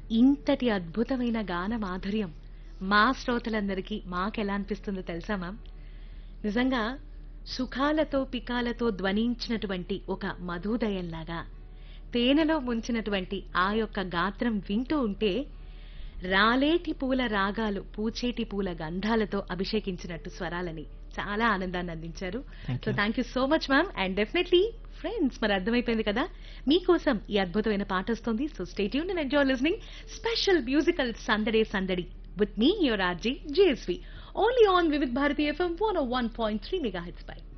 ఇంతటి అద్భుతమైన గాన మాధుర్యం మా శ్రోతలందరికీ మాకెలా అనిపిస్తుందో తెలుసా మ్యామ్ నిజంగా సుఖాలతో పికాలతో ధ్వనించినటువంటి ఒక మధుదయంలాగా తేనెలో ముంచినటువంటి ఆ యొక్క గాత్రం వింటూ ఉంటే రాలేటి పూల రాగాలు పూచేటి పూల గంధాలతో అభిషేకించినట్టు స్వరాలని చాలా ఆనందాన్ని అందించారు Thank సో you. Thank you so much ma'am and definitely friends మరి అర్థమైపోయింది కదా మీకోసం ఈ అద్భుతమైన పాట వస్తుంది సో స్టేట్ యూన్ and enjoy listening special musical సందడే సందడి విత్ మీ your RJ JSV only on Vividh Bharati FM one one point three మెగా హెచ్ పై